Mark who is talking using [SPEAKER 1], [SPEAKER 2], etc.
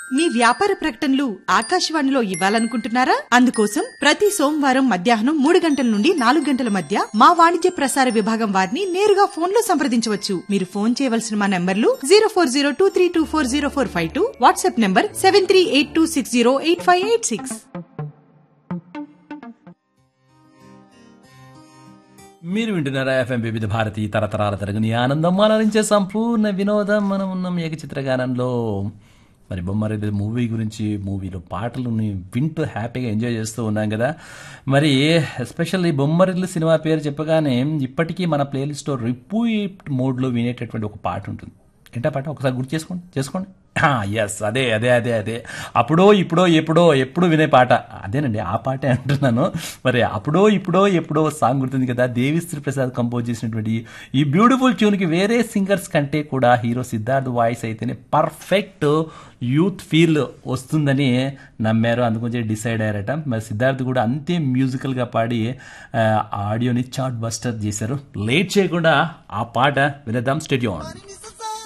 [SPEAKER 1] మీ వ్యాపార ప్రకటనలు ఆకాశవాణిలో ఇవ్వాలనుకుంటున్నారా అందుకోసం ప్రతి సోమవారం మధ్యాహ్నం మూడు గంటల నుండి నాలుగు గంటల మధ్య మా వాణిజ్య ప్రసార విభాగం వారిని నేరుగా ఫోన్ లో సంప్రదించవచ్చు మీరు ఫోన్ చేయవలసిన మా నంబర్లు zero four zero two three two four zero four five two WhatsApp number seven three eight two six zero eight five eight six
[SPEAKER 2] మీరు వింటున్నారా ఎఫ్ఎం వివిధ భారతి తరతరాల తరగని ఆనందం ఆనందించే సంపూర్ణ వినోదం మనం ఉన్నాం ఏకచిత్రగానంలో మరి బొమ్మరిది మూవీ గురించి మూవీలో పాటలని వింటూ హ్యాపీగా ఎంజాయ్ చేస్తూ ఉన్నాం కదా మరి ఎస్పెషల్లీ బొమ్మరిల్లు సినిమా పేరు చెప్పగానే ఇప్పటికీ మన ప్లేలిస్ట్లో రిపీట్ మోడ్లో వినేటటువంటి ఒక పాట ఉంటుంది ఏంటా పాట ఒకసారి గుర్తు చేసుకోండి చేసుకోండి ఎస్ అదే అదే అదే అదే అప్పుడో ఇప్పుడో ఎప్పుడో ఎప్పుడు వినే పాట అదేనండి ఆ పాటే అంటున్నాను మరి అప్పుడో ఇప్పుడో ఎప్పుడో సాంగ్ గుర్తుంది కదా దేవిశ్రీ ప్రసాద్ కంపోజ్ చేసినటువంటి ఈ బ్యూటిఫుల్ ట్యూన్కి వేరే సింగర్స్ కంటే కూడా హీరో సిద్ధార్థ్ వాయిస్ అయితేనే పర్ఫెక్ట్ యూత్ ఫీల్ వస్తుందని నమ్మారు అందుకొంచెం డిసైడ్ అయ్యారట మరి సిద్ధార్థ్ కూడా అంతే మ్యూజికల్గా పాడి ఆ, ఆడియోని చాట్ బస్టర్ చేశారు లేట్ చేయకుండా ఆ పాట వినేద్దాం స్టేడియం